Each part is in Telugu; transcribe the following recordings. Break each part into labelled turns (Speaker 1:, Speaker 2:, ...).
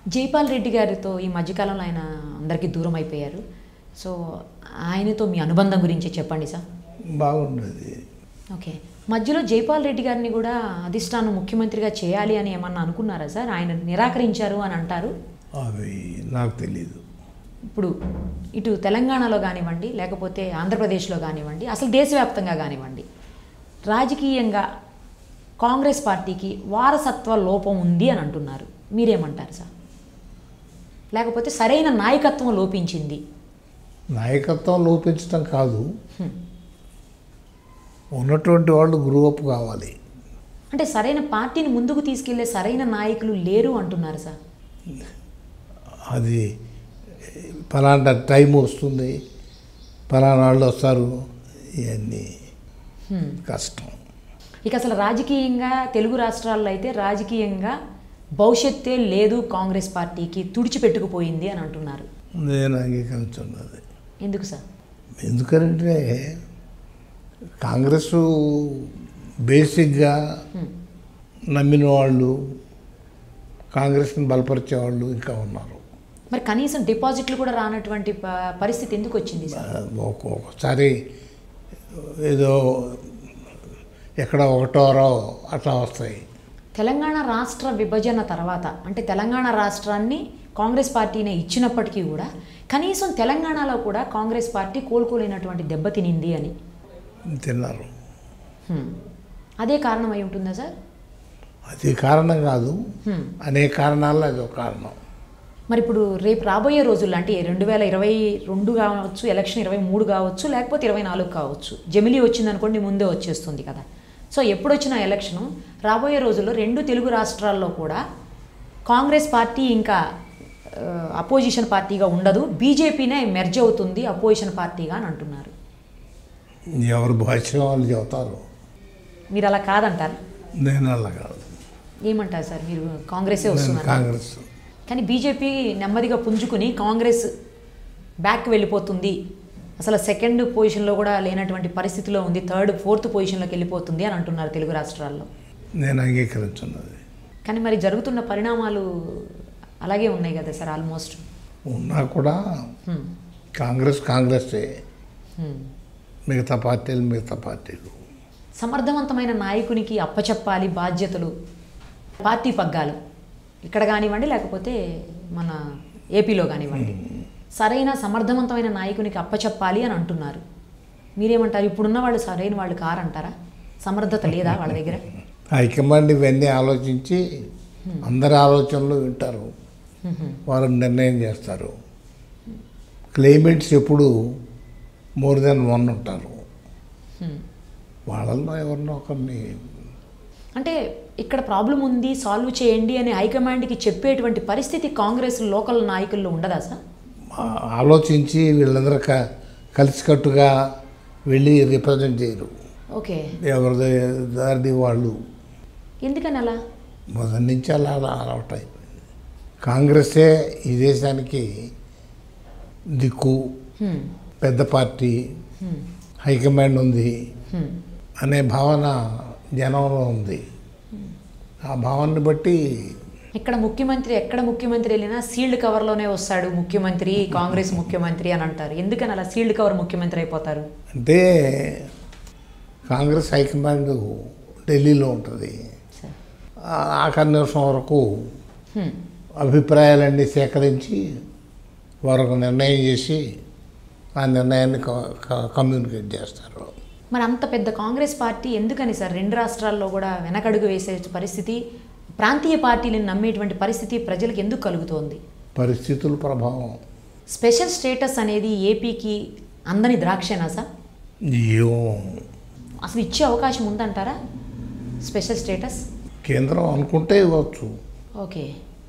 Speaker 1: జైపాల్ రెడ్డి గారితో ఈ మధ్యకాలంలో ఆయన అందరికీ దూరం అయిపోయారు సో ఆయనతో మీ అనుబంధం గురించి చెప్పండి సార్
Speaker 2: బాగుండేది
Speaker 1: ఓకే మధ్యలో జైపాల్ రెడ్డి గారిని కూడా అధిష్టానం ముఖ్యమంత్రిగా చేయాలి అని ఏమన్నా అనుకున్నారా సార్ ఆయన నిరాకరించారు అని అంటారు
Speaker 2: అవి నాకు తెలియదు
Speaker 1: ఇప్పుడు ఇటు తెలంగాణలో కానివ్వండి లేకపోతే ఆంధ్రప్రదేశ్లో కానివ్వండి అసలు దేశవ్యాప్తంగా కానివ్వండి రాజకీయంగా కాంగ్రెస్ పార్టీకి వారసత్వ లోపం ఉంది అని అంటున్నారు మీరేమంటారు సార్ లేకపోతే సరైన నాయకత్వం లోపించింది
Speaker 2: నాయకత్వం లోపించడం కాదు
Speaker 1: హ్మ్.
Speaker 2: ఉన్నటువంటి వాళ్ళు గ్రూఅప్ కావాలి
Speaker 1: అంటే సరైన పార్టీని ముందుకు తీసుకెళ్లే సరైన నాయకులు లేరు అంటున్నారు సార్
Speaker 2: అది ఫలానా టైం వస్తుంది ఫలానా వాళ్ళు వస్తారు ఇవన్నీ
Speaker 1: హ్మ్.
Speaker 2: కష్టం
Speaker 1: ఇక అసలు రాజకీయంగా తెలుగు రాష్ట్రాల్లో అయితే రాజకీయంగా భవిష్యత్తే లేదు కాంగ్రెస్ పార్టీకి తుడిచిపెట్టుకుపోయింది అని అంటున్నారు
Speaker 2: నేను అంగీకరించున్నది
Speaker 1: ఎందుకు సార్
Speaker 2: ఎందుకంటే కాంగ్రెస్ బేసిక్గా
Speaker 1: హ్మ్.
Speaker 2: నమ్మిన వాళ్ళు కాంగ్రెస్ని బలపరిచే వాళ్ళు ఇంకా ఉన్నారు
Speaker 1: మరి కనీసం డిపాజిట్లు కూడా రానటువంటి ప- పరిస్థితి ఎందుకు వచ్చింది సార్
Speaker 2: ఒక్కొ- ఒక్కొక్కసారి ఏదో ఎక్కడ ఒకటోరో అట్లా వస్తాయి
Speaker 1: తెలంగాణ రాష్ట్ర విభజన తర్వాత అంటే తెలంగాణ రాష్ట్రాన్ని కాంగ్రెస్ పార్టీనే ఇచ్చినప్పటికీ కూడా కనీసం తెలంగాణలో కూడా కాంగ్రెస్ పార్టీ కోలుకోలేనటువంటి దెబ్బతినింది అని
Speaker 2: తిన్నారు
Speaker 1: హ్మ్. అదే కారణం అయి ఉంటుందా సార్
Speaker 2: అది కారణం కాదు
Speaker 1: హ్మ్.
Speaker 2: అనేక కారణాల్లో అది ఒక కారణం
Speaker 1: మరి ఇప్పుడు రేపు రాబోయే రోజుల్లో అంటే రెండు వేల ఇరవై రెండు కావచ్చు ఎలక్షన్ ఇరవై మూడు కావచ్చు లేకపోతే ఇరవై నాలుగు కావచ్చు జమిలీ వచ్చిందనుకోండి ముందే వచ్చేస్తుంది కదా సో ఎప్పుడు వచ్చిన ఎలక్షను రాబోయే రోజుల్లో రెండు తెలుగు రాష్ట్రాల్లో కూడా కాంగ్రెస్ పార్టీ ఇంకా ఆ, అపోజిషన్ పార్టీగా ఉండదు బీజేపీనే మెర్జ్ అవుతుంది అపోజిషన్ పార్టీగా అని అంటున్నారు
Speaker 2: ఎవరు భాష్యం వాళ్ళు చెబుతారు
Speaker 1: మీరు అలా కాదంటారు
Speaker 2: నేను అలా కాదు
Speaker 1: ఏమంటారు సార్ మీరు కాంగ్రెసే
Speaker 2: నేను
Speaker 1: వస్తున్నారు
Speaker 2: కాంగ్రెస్
Speaker 1: కానీ బీజేపీ నెమ్మదిగా పుంజుకుని కాంగ్రెస్ బ్యాక్ వెళ్ళిపోతుంది అసలు సెకండ్ పొజిషన్లో కూడా లేనటువంటి పరిస్థితిలో ఉంది థర్డ్ ఫోర్త్ పొజిషన్లోకి వెళ్ళిపోతుంది అని అంటున్నారు తెలుగు రాష్ట్రాల్లో
Speaker 2: నేను అంగీకరించున్నది
Speaker 1: కానీ మరి జరుగుతున్న పరిణామాలు అలాగే ఉన్నాయి కదా సార్ ఆల్మోస్ట్
Speaker 2: ఉన్నా కూడా కాంగ్రెస్ కాంగ్రెసే మిగతా పార్టీలు మిగతా పార్టీలు
Speaker 1: సమర్థవంతమైన నాయకునికి అప్పచెప్పాలి బాధ్యతలు పార్టీ పగ్గాలు ఇక్కడ కానివ్వండి లేకపోతే మన ఏపీలో కానివ్వండి సరైన సమర్థవంతమైన నాయకునికి అప్పచెప్పాలి అని అంటున్నారు మీరేమంటారు ఇప్పుడున్న వాళ్ళు సరైన వాళ్ళు కారంటారా సమర్థత లేదా వాళ్ళ దగ్గర
Speaker 2: హైకమాండ్ ఇవన్నీ ఆలోచించి అందరి ఆలోచనలు వింటారు వారు నిర్ణయం చేస్తారు క్లైమేట్స్ ఎప్పుడు మోర్ దెన్ వన్ ఉంటారు
Speaker 1: హ్మ్.
Speaker 2: వాళ్ళల్లో ఎవరినో ఒకరిని
Speaker 1: అంటే ఇక్కడ ప్రాబ్లం ఉంది సాల్వ్ చేయండి అని హైకమాండ్కి చెప్పేటువంటి పరిస్థితి కాంగ్రెస్ లోకల్ నాయకుల్లో ఉండదా సార్
Speaker 2: ఆ- ఆలోచించి వీళ్ళందరూ క కలిసికట్టుగా వెళ్ళి రిప్రజెంట్ చేయరు
Speaker 1: ఓకే
Speaker 2: ఎవరిది దారిది వాళ్ళు
Speaker 1: ఎందుకని అలా
Speaker 2: మొదటి నుంచి అలా అలా అలవాటు అయిపోయింది కాంగ్రెసే ఈ దేశానికి దిక్కు
Speaker 1: హ్మ్.
Speaker 2: పెద్ద పార్టీ
Speaker 1: హ్మ్.
Speaker 2: హైకమాండ్ ఉంది
Speaker 1: హ్మ్.
Speaker 2: అనే భావన జనంలో ఉంది ఆ భావనని బట్టి
Speaker 1: ఇక్కడ ముఖ్యమంత్రి ఎక్కడ ముఖ్యమంత్రి వెళ్ళినా సీల్డ్ కవర్లోనే వస్తాడు ముఖ్యమంత్రి కాంగ్రెస్ ముఖ్యమంత్రి అని అంటారు ఎందుకని అలా సీల్డ్ కవర్ ముఖ్యమంత్రి అయిపోతారు
Speaker 2: అంటే కాంగ్రెస్ హైకమాండ్ ఢిల్లీలో ఉంటుంది
Speaker 1: సార్
Speaker 2: ఆ- ఆఖరి నిమిషం వరకు
Speaker 1: హ్మ్.
Speaker 2: అభిప్రాయాలన్నీ సేకరించి వారు ఒక నిర్ణయం చేసి ఆ నిర్ణయాన్ని క- క- కమ్యూనికేట్ చేస్తారు
Speaker 1: మరి అంత పెద్ద కాంగ్రెస్ పార్టీ ఎందుకని సార్ రెండు రాష్ట్రాల్లో కూడా వెనకడుగు వేసే పరిస్థితి ప్రాంతీయ పార్టీలను నమ్మేటువంటి పరిస్థితి ప్రజలకు ఎందుకు కలుగుతోంది
Speaker 2: పరిస్థితుల ప్రభావం
Speaker 1: స్పెషల్ స్టేటస్ అనేది ఏపీకి అందని ద్రాక్షేనా సార్
Speaker 2: ఏమో
Speaker 1: అసలు ఇచ్చే అవకాశం ఉందంటారా స్పెషల్ స్టేటస్
Speaker 2: కేంద్రం అనుకుంటే ఇవ్వచ్చు
Speaker 1: ఓకే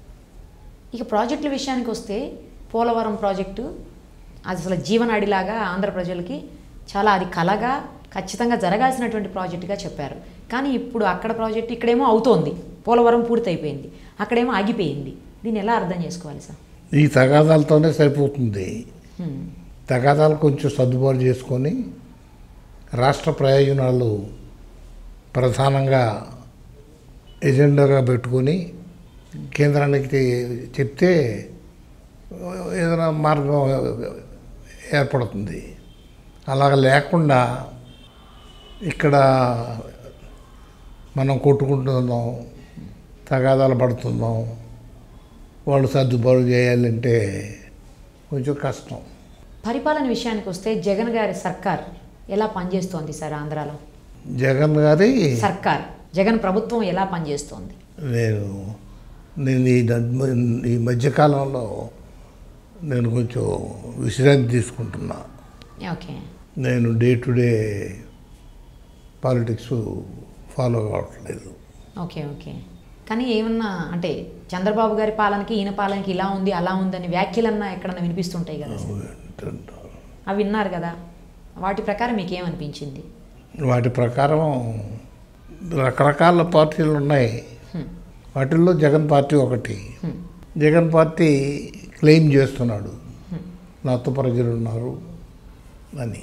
Speaker 1: ఇక ప్రాజెక్టుల విషయానికి వస్తే పోలవరం ప్రాజెక్టు అది అసలు జీవనాడిలాగా ఆంధ్ర ప్రజలకి చాలా అది కలగా ఖచ్చితంగా జరగాల్సినటువంటి ప్రాజెక్టుగా చెప్పారు కానీ ఇప్పుడు అక్కడ ప్రాజెక్టు ఇక్కడేమో అవుతోంది పోలవరం పూర్తయిపోయింది అక్కడేమో ఆగిపోయింది దీన్ని ఎలా అర్థం చేసుకోవాలి సార్
Speaker 2: ఈ తగాదాలతోనే సరిపోతుంది
Speaker 1: హ్మ్.
Speaker 2: తగాదాలు కొంచెం సర్దుబాటు చేసుకొని రాష్ట్ర ప్రయోజనాలు ప్రధానంగా ఎజెండాగా పెట్టుకొని కేంద్రానికి చెప్తే ఏదైనా మార్గం ఏర్పడుతుంది అలాగ లేకుండా ఇక్కడ మనం కొట్టుకుంటున్నాం తగాదాలు పడుతున్నాం వాళ్ళు సర్దుబాటు చేయాలంటే కొంచెం కష్టం
Speaker 1: పరిపాలన విషయానికి వస్తే జగన్ గారి సర్కార్ ఎలా పనిచేస్తోంది సార్ ఆంధ్రాలో
Speaker 2: జగన్ గారి
Speaker 1: సర్కార్ జగన్ ప్రభుత్వం ఎలా పనిచేస్తోంది
Speaker 2: నేను నేను ఈ నడ్- ఈ మధ్యకాలంలో నేను కొంచెం విశ్రాంతి తీసుకుంటున్నా
Speaker 1: ఓకే
Speaker 2: నేను day to day politics follow కావట్లేదు
Speaker 1: ఓకే ఓకే కానీ ఏమన్నా అంటే చంద్రబాబు గారి పాలనకి ఈయన పాలనకి ఇలా ఉంది అలా ఉందని వ్యాఖ్యలన్నా ఎక్కడన్నా వినిపిస్తుంటాయి కదా సార్ అవి విన్నారు కదా వాటి ప్రకారం మీకు ఏమనిపించింది
Speaker 2: వాటి ప్రకారం రకరకాల పార్టీలు ఉన్నాయి
Speaker 1: హ్మ్.
Speaker 2: వాటిల్లో జగన్ పార్టీ ఒకటి
Speaker 1: హ్మ్.
Speaker 2: జగన్ పార్టీ క్లెయిమ్ చేస్తున్నాడు నాతో ప్రజలు ఉన్నారు అని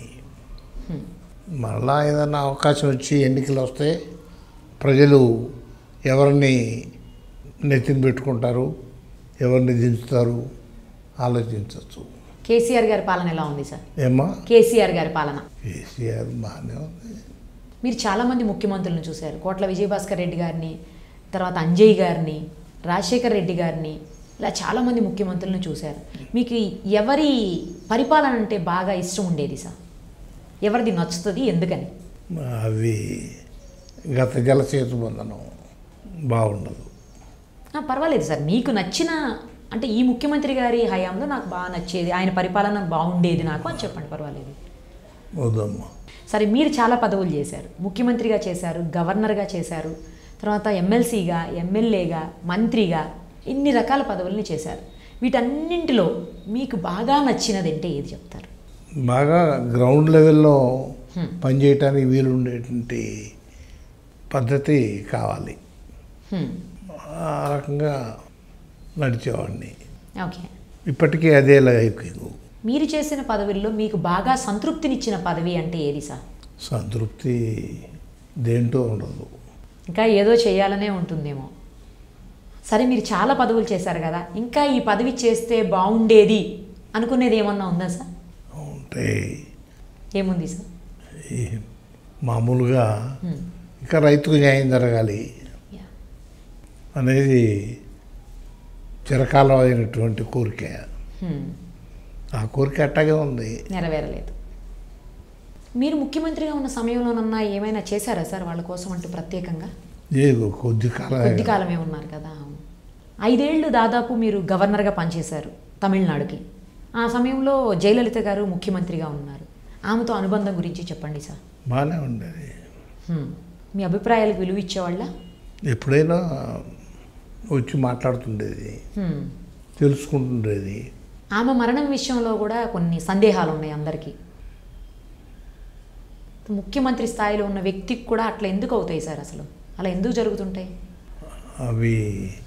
Speaker 2: మళ్ళా ఏదైనా అవకాశం వచ్చి ఎన్నికలు వస్తే ప్రజలు ఎవరిని నెత్తిన పెట్టుకుంటారు ఎవరిని దించుతారు ఆలోచించవచ్చు
Speaker 1: కేసీఆర్ గారి పాలన ఎలా ఉంది సార్
Speaker 2: ఏమా
Speaker 1: కేసీఆర్ గారి పాలన
Speaker 2: కేసీఆర్ బాగానే ఉంది
Speaker 1: మీరు చాలామంది ముఖ్యమంత్రులను చూశారు కోట్ల విజయభాస్కర్ రెడ్డి గారిని తర్వాత అంజయ్ గారిని రాజశేఖర్ రెడ్డి గారిని ఇలా చాలామంది ముఖ్యమంత్రులను చూశారు మీకు ఎవరి పరిపాలన అంటే బాగా ఇష్టం ఉండేది సార్ ఎవరిది నచ్చుతుంది ఎందుకని
Speaker 2: అవి గత జలసేతు బంధనం బాగుండదు
Speaker 1: ఆ, పర్వాలేదు సార్ మీకు నచ్చిన అంటే ఈ ముఖ్యమంత్రి గారి హయాంలో నాకు బాగా నచ్చేది ఆయన పరిపాలన బాగుండేది నాకు అని చెప్పండి పర్వాలేదు
Speaker 2: వద్దమ్మా
Speaker 1: సరే మీరు చాలా పదవులు చేశారు ముఖ్యమంత్రిగా చేశారు గవర్నర్గా చేశారు తర్వాత ఎమ్మెల్సీగా ఎమ్మెల్యేగా మంత్రిగా ఇన్ని రకాల పదవుల్ని చేశారు వీటన్నింటిలో మీకు బాగా నచ్చినది అంటే ఏది చెప్తారు
Speaker 2: బాగా గ్రౌండ్ లెవెల్లో
Speaker 1: హ్మ్.
Speaker 2: పనిచేయటానికి వీలు ఉండేటువంటి పద్ధతి కావాలి
Speaker 1: హ్మ్.
Speaker 2: ఆ రకంగా నడిచేవాడిని
Speaker 1: ఓకే
Speaker 2: ఇప్పటికీ అదే లైకింగ్
Speaker 1: మీరు చేసిన పదవుల్లో మీకు బాగా సంతృప్తినిచ్చిన పదవి అంటే ఏది సార్
Speaker 2: సంతృప్తి దేంటో ఉండదు
Speaker 1: ఇంకా ఏదో చేయాలనే ఉంటుందేమో సరే మీరు చాలా పదవులు చేశారు కదా ఇంకా ఈ పదవి చేస్తే బాగుండేది అనుకునేది ఏమన్నా ఉందా సార్
Speaker 2: ఉంటే
Speaker 1: ఏముంది సార్
Speaker 2: ఈ మామూలుగా
Speaker 1: హ్మ్.
Speaker 2: ఇంకా రైతుకు న్యాయం జరగాలి
Speaker 1: యా.
Speaker 2: అనేది చిరకాలమైనటువంటి కోరిక
Speaker 1: హ్మ్.
Speaker 2: ఆ కోరిక అట్టాగే ఉంది
Speaker 1: నెరవేరలేదు మీరు ముఖ్యమంత్రిగా ఉన్న సమయంలోనన్నా ఏమైనా చేశారా సార్ వాళ్ళ కోసం అంటూ ప్రత్యేకంగా
Speaker 2: ఏ కొద్ది కాలం
Speaker 1: కొద్ది కాలమే ఉన్నారు కదా ఐదేళ్లు దాదాపు మీరు గవర్నర్గా పనిచేశారు తమిళనాడుకి ఆ సమయంలో జయలలిత గారు ముఖ్యమంత్రిగా ఉన్నారు ఆమెతో అనుబంధం గురించి చెప్పండి సార్
Speaker 2: బాగానే ఉండేది
Speaker 1: హ్మ్. మీ అభిప్రాయాలకు విలువ ఇచ్చేవాళ్ళ
Speaker 2: ఎప్పుడైనా వచ్చి మాట్లాడుతుండేది
Speaker 1: హ్మ్.
Speaker 2: తెలుసుకుంటుండేది
Speaker 1: ఆమె మరణం విషయంలో కూడా కొన్ని సందేహాలు ఉన్నాయి అందరికీ ముఖ్యమంత్రి స్థాయిలో ఉన్న వ్యక్తికి కూడా అట్లా ఎందుకు అవుతాయి సార్ అసలు అలా ఎందుకు జరుగుతుంటాయి
Speaker 2: అవి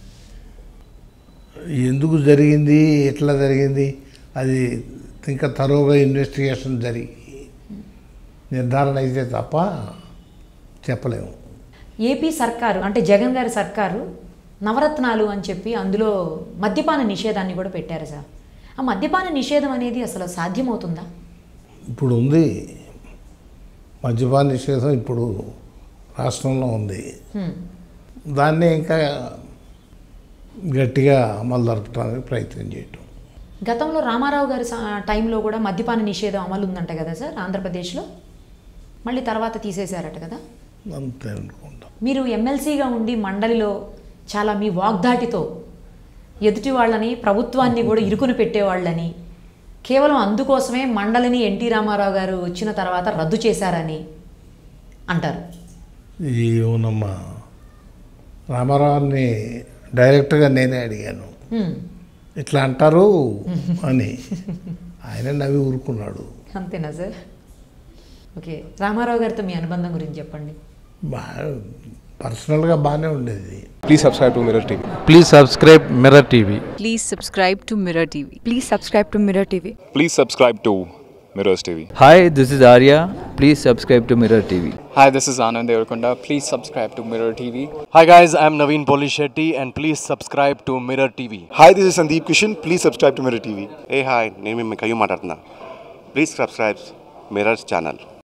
Speaker 2: ఎందుకు జరిగింది ఎట్లా జరిగింది అది ఇంకా తరువుగా ఇన్వెస్టిగేషన్ జరిగి నిర్ధారణ అయితే తప్ప చెప్పలేము
Speaker 1: ఏపీ సర్కారు అంటే జగన్ గారి సర్కారు నవరత్నాలు అని చెప్పి అందులో మద్యపాన నిషేధాన్ని కూడా పెట్టారు సార్ ఆ మద్యపాన నిషేధం అనేది అసలు సాధ్యమవుతుందా
Speaker 2: ఇప్పుడు ఉంది మద్యపాన నిషేధం ఇప్పుడు రాష్ట్రంలో ఉంది
Speaker 1: హ్మ్.
Speaker 2: దాన్ని ఇంకా గట్టిగా అమలు జరపడానికి ప్రయత్నం చేయటం
Speaker 1: గతంలో రామారావు గారి స- టైంలో కూడా మద్యపాన నిషేధం అమలు ఉందంట కదా సార్ ఆంధ్రప్రదేశ్లో మళ్ళీ తర్వాత తీసేశారట కదా
Speaker 2: అంతే అనుకుంటా
Speaker 1: మీరు ఎమ్మెల్సీగా ఉండి మండలిలో చాలా మీ వాగ్దాటితో ఎదుటి వాళ్ళని ప్రభుత్వాన్ని కూడా ఇరుకుని పెట్టేవాళ్ళని కేవలం అందుకోసమే మండలిని ఎన్టీ రామారావు గారు వచ్చిన తర్వాత రద్దు చేశారని అంటారు
Speaker 2: ఏమోనమ్మా రామారావుని డైరెక్ట్గా నేనే అడిగాను
Speaker 1: హ్మ్.
Speaker 2: ఇట్లా అంటారు అని ఆయన నవ్వి ఊరుకున్నాడు
Speaker 1: అంతేనా సార్ ఓకే రామారావు గారితో మీ అనుబంధం గురించి చెప్పండి
Speaker 2: బాగా పర్సనల్గా బాగానే ఉండేది
Speaker 3: Please subscribe to Mirror TV.
Speaker 4: Please subscribe Mirror TV.
Speaker 5: Please subscribe to Mirror TV.
Speaker 6: Please subscribe to Mirror TV.
Speaker 3: Please subscribe to Mirrors TV.
Speaker 4: Hi, this is Arya. Please subscribe to Mirror TV.
Speaker 3: Hi, this is Anand Devarkonda. Please subscribe to Mirror TV.
Speaker 4: Hi guys, I'm Naveen Polishetty and please subscribe to Mirror TV.
Speaker 6: Hi, this is Sandeep Kishan. Please subscribe to Mirror TV.
Speaker 7: ఏ హాయ్ నేను మీ కయ్యూ మాట్లాడుతున్నా ప్లీజ్ సబ్స్క్రైబ్ మిరర్స్ ఛానల్